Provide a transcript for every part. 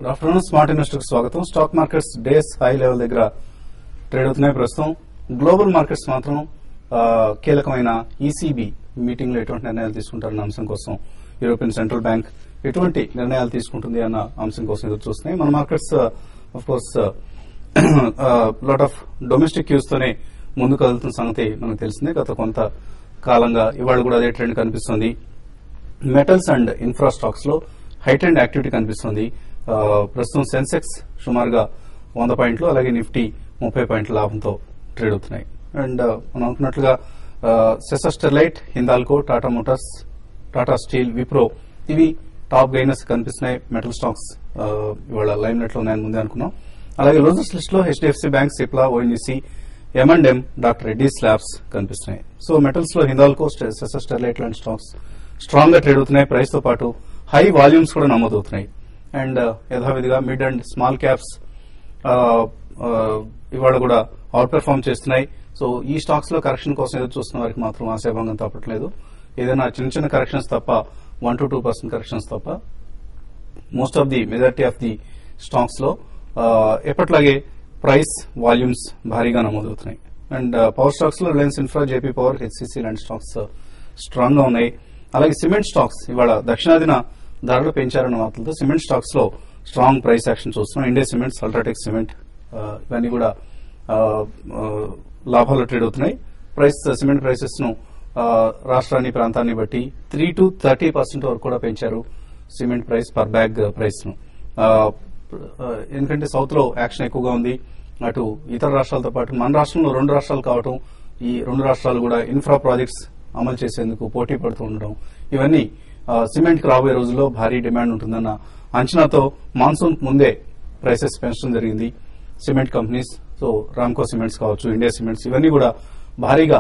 Good afternoon smart investor స్వాగతం stock markets day's high level దగ్గర trade అవుతున్నాయి ప్రస్తుతం గ్లోబల్ మార్కెట్స్ మాత్రం ఆ, కీలకమైన ఈసీబీ మీటింగ్ లో ఎటువంటి నిర్ణయాలు తీసుకుంటారన్న అంశం కోసం యూరోపియన్ సెంట్రల్ బ్యాంక్ ఎటువంటి నిర్ణయాలు తీసుకుంటుంది అన్న అంశం కోసం ఎదురు చూస్తున్నాయి మన markets of course lot of domestic cues తోనే ముందుకు కదులుతున్న సంగతి మనకు తెలిసిందే గత కొంత కాలంగా ఇవాళ కూడా అదే ట్రెండ్ కనిపిస్తుంది మెటల్స్ అండ్ ఇన్ఫ్రా స్టాక్స్ లో హైట్ అండ్ యాక్టివిటీ కనిపిస్తుంది ఆ, ప్రస్తుతం సెన్సెక్స్ సుమారుగా వంద పాయింట్లు అలాగే నిఫ్టీ ముప్పై పాయింట్ల లాభంతో ట్రేడ్ అవుతున్నాయి అండ్ మనం అనుకున్నట్లుగా సెసా స్టెర్లైట్ హిందాల్కో టాటా మోటార్స్ టాటా స్టీల్ విప్రో ఇవి టాప్ గైనర్స్ కనిపిస్తున్నాయి మెటల్ స్టాక్స్ ఆ, ఇవాళ లైన్ నెట్ లో ఉన్నాయని ముందే అనుకున్నాం అలాగే లూజర్స్ లిస్ట్ లో HDFC bank Cipla ONGC M and M doctor Reddy labs కనిపిస్తున్నాయి సో మెటల్స్ లో హిందాల్కో సెసా స్టెర్లైట్ లాంటి స్టాక్స్ స్ట్రాంగ్ గా ట్రేడ్ అవుతున్నాయి ప్రైస్ తో పాటు హై వాల్యూమ్స్ కూడా నమోదవుతున్నాయి అండ్ యథావిధిగా మిడ్ అండ్ స్మాల్ క్యాప్స్ ఇవాళ కూడా అవుట్ పెర్ఫార్మ్ చేస్తున్నాయి సో ఈ స్టాక్స్ లో కరెక్షన్ కోసం ఎదురు చూస్తున్న వారికి మాత్రం ఆశాభంగం తప్పట్లేదు ఏదైనా చిన్న చిన్న కరెక్షన్స్ తప్ప one to two percent corrections తప్ప most of the majority of the stocks లో ఆ, ఎప్పట్లాగే ప్రైస్ వాల్యూమ్స్ భారీగా నమోదవుతున్నాయి అండ్ పవర్ స్టాక్స్ లో Reliance Infra JP Power HCC లాంటి స్టాక్స్ స్ట్రాంగ్ గా ఉన్నాయి అలాగే సిమెంట్ స్టాక్స్ ఇవాళ దక్షిణాదిన ధరలు పెంచారన్న వార్తలతో సిమెంట్ స్టాక్స్ లో స్ట్రాంగ్ ప్రైస్ యాక్షన్ చూస్తున్నాం ఇండియా సిమెంట్స్ అల్ట్రాటెక్ సిమెంట్ ఆ, ఇవన్నీ కూడా ఆ, ఆ, లాభాలు ట్రేడ్ అవుతున్నాయి ప్రైస్ సిమెంట్ ప్రైసెస్ ను ఆ, రాష్ట్రాన్ని ప్రాంతాన్ని బట్టి త్రీ టు థర్టీ పర్సెంట్ వరకు కూడా పెంచారు cement price per bag price ను ఆ, ఆ, ఎందుకంటే సౌత్ లో యాక్షన్ ఎక్కువగా ఉంది అటు ఇతర రాష్ట్రాలతో పాటు మన రాష్ట్రంలో రెండు రాష్ట్రాలు కావటం ఈ రెండు రాష్ట్రాలు కూడా ఇన్ఫ్రా ప్రాజెక్ట్స్ అమలు చేసేందుకు పోటీ పడుతూ ఉండడం ఇవన్నీ ఆ, సిమెంట్ కి రాబోయే రోజుల్లో భారీ డిమాండ్ ఉంటుందన్న అంచనాతో మాన్సూన్ ముందే ప్రైసెస్ పెంచడం జరిగింది cement companies so Ramco cements కావచ్చు ఇండియా సిమెంట్స్ ఇవన్నీ కూడా భారీగా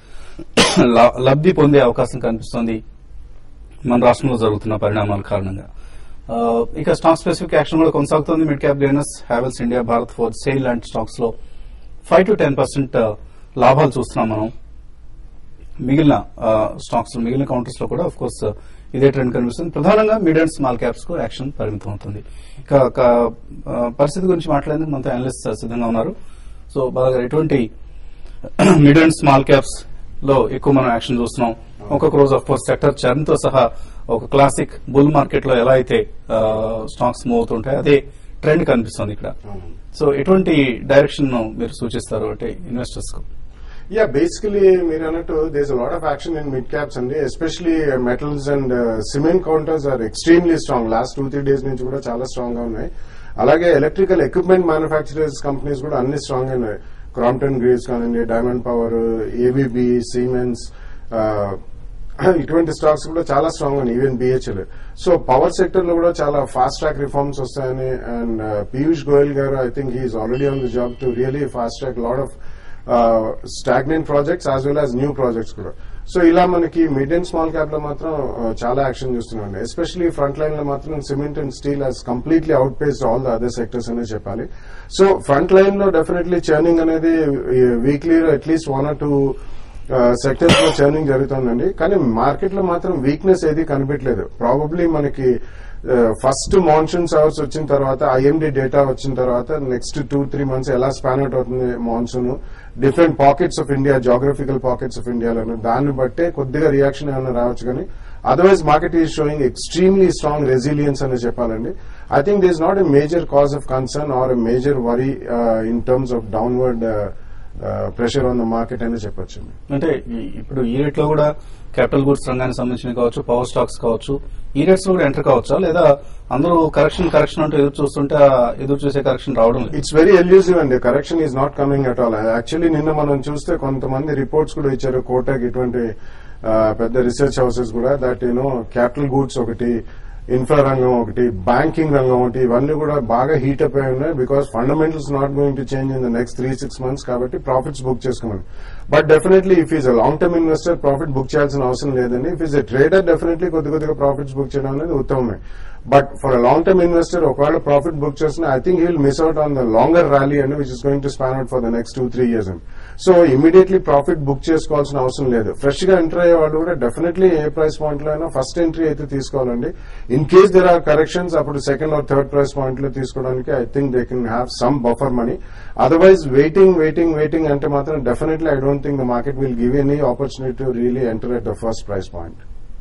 ల- లబ్ధి పొందే అవకాశం కనిపిస్తోంది మన రాష్ట్రంలో జరుగుతున్న పరిణామాల కారణంగా ఆ, ఇక స్టాక్ స్పెసిఫిక్ యాక్షన్ కూడా కొనసాగుతోంది mid cap gainers Havells India Bharat Forge SAIL లాంటి స్టాక్స్ లో ఫైవ్ టు టెన్ పర్సెంట్ లాభాలు చూస్తున్నాం మనం మిగిలిన స్టాక్స్ మిగిలిన కౌంటర్స్ లో కూడా ఆఫ్ కోర్స్ ఇదే ట్రెండ్ కనిపిస్తుంది ప్రధానంగా మిడ్ అండ్ స్మాల్ క్యాప్స్ కు యాక్షన్ పరిమితం అవుతుంది ఇక ఇక, ఆ, పరిస్థితి గురించి మాట్లాడేందుకు మనతో అనలిస్ట్ సిద్ధంగా ఉన్నారు సో బాగా ఎటువంటి మిడ్ అండ్ స్మాల్ క్యాప్స్ లో ఎక్కువ మనం యాక్షన్ చూస్తున్నాం ఒక్కొక్క రోజు ఆఫ్ కోర్స్ సెక్టర్ చర్న్ తో సహా ఒక క్లాసిక్ బుల్ మార్కెట్ లో ఎలా అయితే స్టాక్స్ మూవ్ అవుతుంటాయి అదే ట్రెండ్ కనిపిస్తుంది ఇక్కడ సో ఎటువంటి డైరెక్షన్ మీరు సూచిస్తారు అంటే ఇన్వెస్టర్స్ కు యా బేసికలీ మీరు అన్నట్టు there's lot of action in mid caps అండి especially metals and cement counters are extremely strong last two three days నుంచి కూడా చాలా స్ట్రాంగ్ గా ఉన్నాయి అలాగే ఎలక్ట్రికల్ ఎక్విప్మెంట్ మ్యానుఫాక్చరర్స్ కంపెనీస్ కూడా అన్ని స్ట్రాంగ్ ఉన్నాయి క్రాంప్టన్ గ్రీవ్స్ కానివ్వండి డైమండ్ పవర్ ఏబీబీ సీమెన్స్ ఇటువంటి స్టాక్స్ కూడా చాలా స్ట్రాంగ్ ఉన్నాయి even BHEL so power sector లో కూడా చాలా ఫాస్ట్ ట్రాక్ రిఫార్మ్స్ వస్తాయని అండ్ పీయూష్ గోయల్ గారు I think he's already on the job to really fast track lot of stagnant projects as well as new projects కూడా సో ఇలా మనకి మిడ్ అండ్ స్మాల్ క్యాప్ లో మాత్రం uh, చాలా యాక్షన్ చూస్తున్నాం especially front line లో మాత్రం cement and steel has completely outpaced all the other sectors అనే చెప్పాలి సో ఫ్రంట్ లైన్ లో డెఫినెట్లీ చర్నింగ్ అనేది weekly at least one or two sectors లో చర్నింగ్ జరుగుతుందండి కానీ మార్కెట్ లో మాత్రం వీక్నెస్ ఏది కనిపించలేదు ప్రాబబ్లీ మనకి ఫస్ట్ మాన్సూన్స్ అవర్స్ వచ్చిన తర్వాత ఐఎండి డేటా వచ్చిన తర్వాత నెక్స్ట్ టూ త్రీ మంత్స్ ఎలా స్పాన్ అవుట్ అవుతుంది monsoon different pockets of India geographical pockets of ఇండియాలో దాన్ని బట్టే కొద్దిగా రియాక్షన్ ఏమైనా రావచ్చు కానీ otherwise market is showing extremely strong resilience అని చెప్పాలండి I think this not a major cause of concern or a major worry in terms of downward pressure on the market అని చెప్పొచ్చు అంటే ఈ- ఇప్పుడు ఈ రేట్ లో కూడా క్యాపిటల్ గూడ్స్ రంగానికి సంబంధించిన కావచ్చు పవర్ స్టాక్స్ కావచ్చు ఈ రేట్స్ లో కూడా ఎంటర్ కావచ్చా లేదా అందరూ కరెక్షన్ కరెక్షన్ అంటూ ఎదురు చూస్తుంటే ఆ ఎదురు చూసే కరెక్షన్ రావడం లేదు ఇట్స్ వెరీ ఎల్యూజివ్ అండి correction is not coming at all actually నిన్న మనం చూస్తే కొంతమంది రిపోర్ట్స్ కూడా ఇచ్చారు కోటాక్ ఇటువంటి ఆ, పెద్ద రీసెర్చ్ హౌసెస్ కూడా దట్ యూనో క్యాపిటల్ గూడ్స్ ఒకటి ఇన్ఫ్రా రంగం ఒకటి బ్యాంకింగ్ రంగం ఒకటి ఇవన్నీ కూడా బాగా హీట్ అప్ అయి ఉన్నాయి because fundamentals not going to change in the next three six months కాబట్టి ప్రాఫిట్స్ బుక్ చేసుకోమని but definitely if is a long term investor profit book చేయాల్సిన అవసరం లేదండి if is a trader definitely కొద్ది కొద్దిగా profits book చేయడం అనేది ఉత్తమమే but for a long term investor ఒకవేళ ప్రాఫిట్ బుక్ చేసిన I think will miss out on the longer rally అండి which is going to span out for the next two three years అండి so immediately profit book చేసుకోవాల్సిన అవసరం లేదు fresh గా enter అయ్యే వాళ్ళు కూడా డెఫినెట్లీ ఏ ప్రైస్ పాయింట్ లో అయినా ఫస్ట్ ఎంట్రీ అయితే తీసుకోవాలండి in case there are corrections అప్పుడు second or third price point లో తీసుకోవడానికి I think they can have some buffer money otherwise waiting waiting waiting అంటే మాత్రం definitely I don't think the market will give any opportunity to really enter at the first price point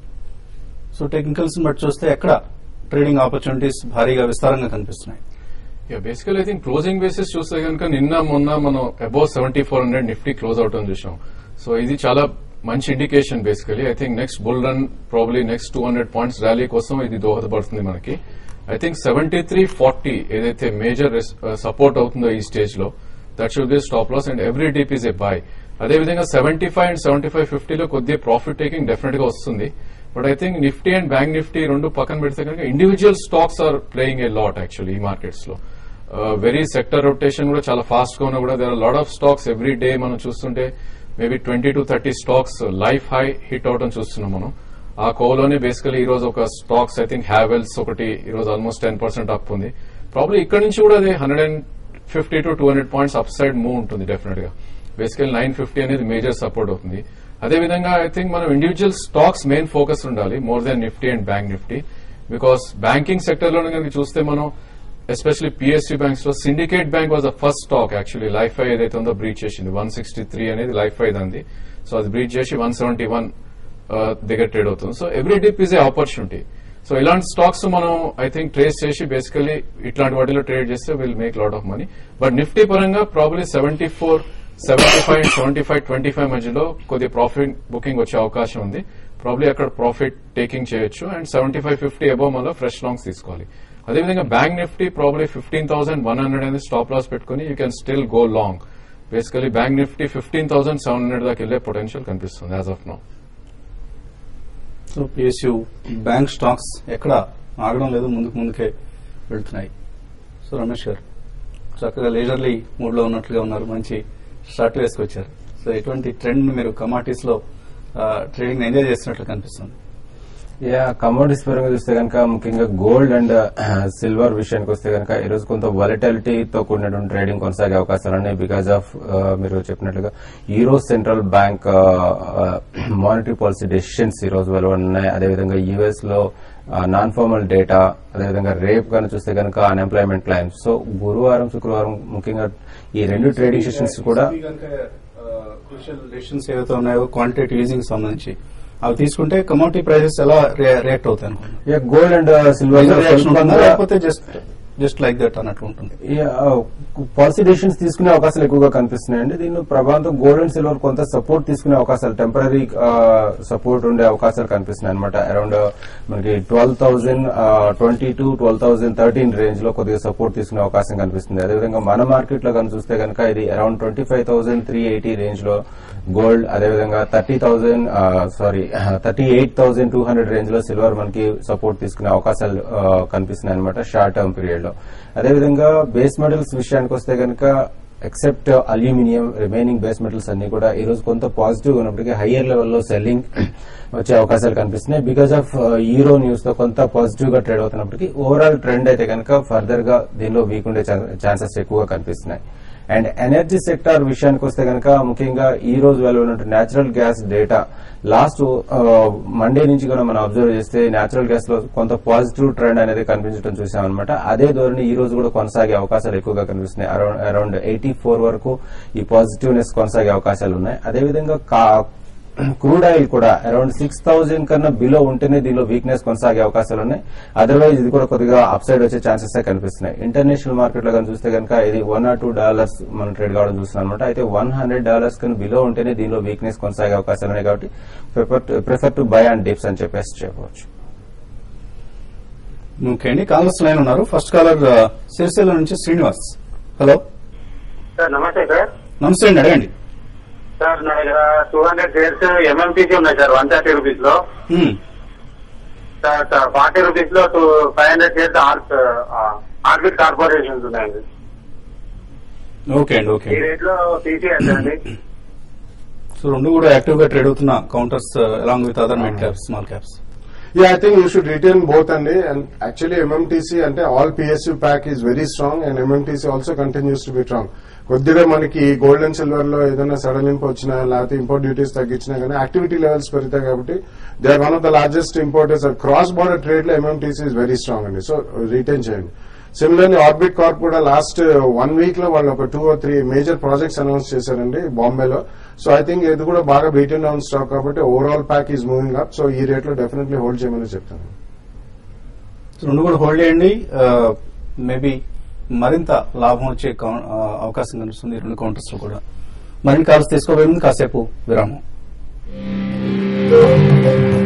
so technicals బట్టి చూస్తే ఎక్కడ trading opportunities భారీగా విస్తారంగా కనిపిస్తున్నాయి yeah బేసికల్ I think closing basis చూస్తే కనుక నిన్న మొన్న మనం above seventy four hundred Nifty close out అని చూసాం సో ఇది చాలా మంచి indication basically I think next bull run probably next two hundred points rally కోసం ఇది దోహదపడుతుంది మనకి I think seventy three forty ఏదైతే మేజర్ సపోర్ట్ అవుతుందో ఈ స్టేజ్ లో that should be stop loss and every dip is a buy అదేవిధంగా seventy five and seventy five ఫిఫ్టీలో కొద్దిగా ప్రాఫిట్ టేకింగ్ డెఫినెట్ గా వస్తుంది but I think Nifty and bank Nifty రెండు పక్కన పెడితే కనుక individual stocks are playing a lot actually ఈ మార్కెట్స్ లో వెరీ సెక్టర్ రొటేషన్ కూడా చాలా ఫాస్ట్ గా ఉన్నా కూడా there are lot of stocks every day మనం చూస్తుంటే maybe twenty to thirty stocks life high hit అవడం చూస్తున్నాం మనం ఆ కోలోనే బేసికలీ ఈ రోజు ఒక స్టాక్స్ ఐ థింక్ హ్యావెల్స్ ఒకటి ఈ రోజు ఆల్మోస్ట్ టెన్ పర్సెంట్ అప్ ఉంది ప్రాబ్లీ ఇక్కడ నుంచి కూడా అది hundred and fifty to two hundred points upside move ఉంటుంది డెఫినెట్ గా బేసికల్ నైన్ ఫిఫ్టీ అనేది మేజర్ సపోర్ట్ అవుతుంది అదేవిధంగా ఐ థింక్ మనం ఇండివిజువల్ స్టాక్స్ మెయిన్ ఫోకస్ ఉండాలి more than Nifty and bank Nifty because banking sector లో కనుక చూస్తే మనం ఎస్పెషల్లీ పిఎస్సీ బ్యాంక్స్ లో Syndicate Bank was the first stock actually life high ఏదైతే ఉందో బ్రీచ్ చేసింది వన్ సిక్స్టీ త్రీ అనేది లైఫ్ ఐ దంది సో అది బ్రీచ్ చేసి వన్ సెవెంటీ వన్ దగ్గర ట్రేడ్ అవుతుంది so every dip is a opportunity so ఇలాంటి స్టాక్స్ మనం ఐ థింక్ ట్రేస్ చేసి బేసికలీ ఇట్లాంటి వాటిలో ట్రేడ్ చేస్తే will make lot of money but Nifty పరంగా probably seventy four seventy five seventy five twenty five మధ్యలో కొద్ది ప్రాఫిట్ బుకింగ్ వచ్చే అవకాశం ఉంది ప్రాబ్లీ అక్కడ ప్రాఫిట్ టేకింగ్ చేయొచ్చు and seventy five fifty above మళ్ళీ ఫ్రెష్ లాంగ్స్ తీసుకోవాలి అదేవిధంగా bank Nifty probably fifteen thousand one hundred అనేది స్టాప్ లాస్ పెట్టుకుని you can still go long basically bank Nifty fifteen thousand seven hundred దాకా వెళ్లే పొటెన్షియల్ కనిపిస్తుంది as of now so PSU bank stocks ఎక్కడ ఆగడం లేదు ముందుకు ముందుకే వెళ్తున్నాయి సో రమేష్ గారు చక్కగా లేజర్లీ మూడ్ లో ఉన్నట్లుగా ఉన్నారు మంచి షర్ట్ వేసుకొచ్చారు సో ఎటువంటి ట్రెండ్ మీరు కమాటీస్ లో ట్రేడింగ్ ఎంజాయ్ చేస్తున్నట్లు కనిపిస్తుంది యా కమోడిటీస్ పరంగా చూస్తే కనుక ముఖ్యంగా గోల్డ్ అండ్ సిల్వర్ విషయానికి వస్తే కనుక ఈ రోజు కొంత వాలటాలిటీతో కూడినటువంటి ట్రేడింగ్ కొనసాగే అవకాశాలు ఉన్నాయి బికాస్ ఆఫ్ మీరు చెప్పినట్లుగా euro central bank monetary policy decisions ఈ రోజు వెలువడున్నాయి అదేవిధంగా యుఎస్ లో నాన్ ఫార్మల్ డేటా అదేవిధంగా రేపు కనుక చూస్తే కనుక అన్ఎంప్లాయ్మెంట్ క్లైమ్స్ సో గురువారం శుక్రవారం ముఖ్యంగా ఈ రెండు ట్రేడింగ్ సెషన్స్ కూడా క్రూషియల్ డెసిషన్స్ ఏవైతే ఉన్నాయో క్వాంటిటేటివ్ ఈజింగ్ సంబంధించి అవి తీసుకుంటే కమోడిటీ ప్రైసెస్ ఎలా రియాక్ట్ అవుతాయి అనుకుంటున్నారు గోల్డ్ అండ్ సిల్వర్ రియాక్షన్ ఉంటుందా లేకపోతే జస్ట్ జస్ట్ లైక్ దట్ అన్నట్లు ఉంటుంది పాలసీ డెసిషన్స్ తీసుకునే అవకాశాలు ఎక్కువగా కనిపిస్తున్నాయండి దీనిలో ప్రభావంతో గోల్డ్ అండ్ సిల్వర్ కొంత సపోర్ట్ తీసుకునే అవకాశాలు టెంపరీ సపోర్ట్ ఉండే అవకాశాలు కనిపిస్తున్నాయి అనమాట అరౌండ్ మనకి twelve thousand twenty two twelve thousand thirteen range లో కొద్దిగా సపోర్ట్ తీసుకునే అవకాశం కనిపిస్తుంది అదేవిధంగా మన మార్కెట్ లో కనుక చూస్తే కనుక ఇది around twenty five thousand three eighty range లో గోల్డ్ అదేవిధంగా thirty thousand sorry thirty eight thousand two hundred range లో సిల్వర్ మనకి సపోర్ట్ తీసుకునే అవకాశాలు కనిపిస్తున్నాయి అనమాట షార్ట్ టర్మ్ పీరియడ్ లో అదేవిధంగా బేస్ మెటల్స్ విషయానికి వస్తే కనుక except aluminium remaining base metals అన్ని కూడా ఈ రోజు కొంత పాజిటివ్ ఉన్నప్పటికీ హయ్యర్ లెవెల్లో సెల్లింగ్ వచ్చే అవకాశాలు కనిపిస్తున్నాయి బికాస్ ఆఫ్ ఈరో న్యూస్ తో కొంత పాజిటివ్ గా ట్రేడ్ అవుతున్నప్పటికీ ఓవరాల్ ట్రెండ్ అయితే కనుక ఫర్దర్ గా దీనిలో వీక్ ఉండే ఛాన్సెస్ ఎక్కువగా కనిపిస్తున్నాయి అండ్ ఎనర్జీ సెక్టార్ విషయానికి వస్తే కనుక ముఖ్యంగా ఈ రోజు వెలువడినట్టు natural gas data last Monday నుంచి కూడా మనం అబ్జర్వ్ చేస్తే న్యాచురల్ గ్యాస్ లో కొంత పాజిటివ్ ట్రెండ్ అనేది కనిపించడం చూసామన్నమాట అదే ధోరణి ఈ రోజు కూడా కొనసాగే అవకాశాలు ఎక్కువగా కనిపిస్తున్నాయి అరౌండ్ అరౌండ్ ఎయిటీ ఫోర్ వరకు ఈ పాజిటివ్నెస్ కొనసాగే అవకాశాలు ఉన్నాయి అదేవిధంగా క్రూడ్ ఆయిల్ కూడా అరౌండ్ సిక్స్ థౌజండ్ కన్నా బిలో ఉంటేనే దీనిలో వీక్నెస్ కొనసాగే అవకాశాలు ఉన్నాయి అదర్వైజ్ ఇది కూడా కొద్దిగా అప్ సైడ్ వచ్చే ఛాన్సెస్ కనిపిస్తున్నాయి ఇంటర్నేషనల్ మార్కెట్ లో కనుక చూస్తే కనుక ఇది వన్ ఆర్ టూ డాలర్స్ మనం ట్రేడ్ కావడం చూస్తున్నాం అనమాట అయితే వన్ హండ్రెడ్ డాలర్స్ కన్నా బిలో ఉంటేనే దీనిలో వీక్నెస్ కొనసాగే అవకాశాలు ఉన్నాయి కాబట్టి prefer to buy and dips అని చెప్పేసి చెప్పవచ్చు ఓకే కాలర్స్ లైన్ ఉన్నారు ఫస్ట్ కాలర్ సిరిసిల్ల నుంచి శ్రీనివాస్ హలో సార్ నమస్తే సార్ నమస్తే అండి అడగండి సార్ నా దగ్గర టూ హండ్రెడ్ షేర్స్ ఎంఎంటీసీ ఉన్నాయి సార్ వన్ థర్టీ రూపీస్ లో హ్మ్. సార్ ఫార్టీ రూపీస్ లో two five hundred shares Orbit Corporations ఉన్నాయండి ఓకే అండి ఓకే ఈ రేట్ లో తీసేయండి అండి సో రెండు కూడా యాక్టివ్ గా ట్రేడ్ అవుతున్న counters along with other mid caps small caps Yeah, I think you should retain both and and actually MMTC and all PSU pack is very strong and MMTC also continues to be strong. కొద్దిగా మనకి gold and silver లో ఏదైనా సడలింపు వచ్చినా లేకపోతే import duties తగ్గించినా కానీ activity levels పెరుగుతాయి కాబట్టి they are one of the largest importers cross border trade లో ఎంఎంటీసీ ఇస్ వెరీ స్ట్రాంగ్ అండి సో రిటైన్ చేయండి సిమిలర్లీ ఆర్బిట్ కార్ప్ కూడా లాస్ట్ వన్ వీక్ లో వాళ్ళు ఒక two or three major projects announce చేశారండి బాంబేలో సో ఐ థింక్ ఇది కూడా బాగా బీటెన్ డౌన్ స్టాక్ కాబట్టి overall pack is moving up so ఈ రేట్ లో డెఫినెట్లీ హోల్డ్ చేయమని చెప్తాను రెండు కూడా హోల్డ్ చేయండి మేబీ మరింత లాభం వచ్చే కౌ- ఆ, అవకాశం కనిపిస్తుంది ఈ రెండు కౌంటర్స్ లో కూడా మరిన్ని కాల్స్ తీసుకోబోయే ముందు కాసేపు విరామం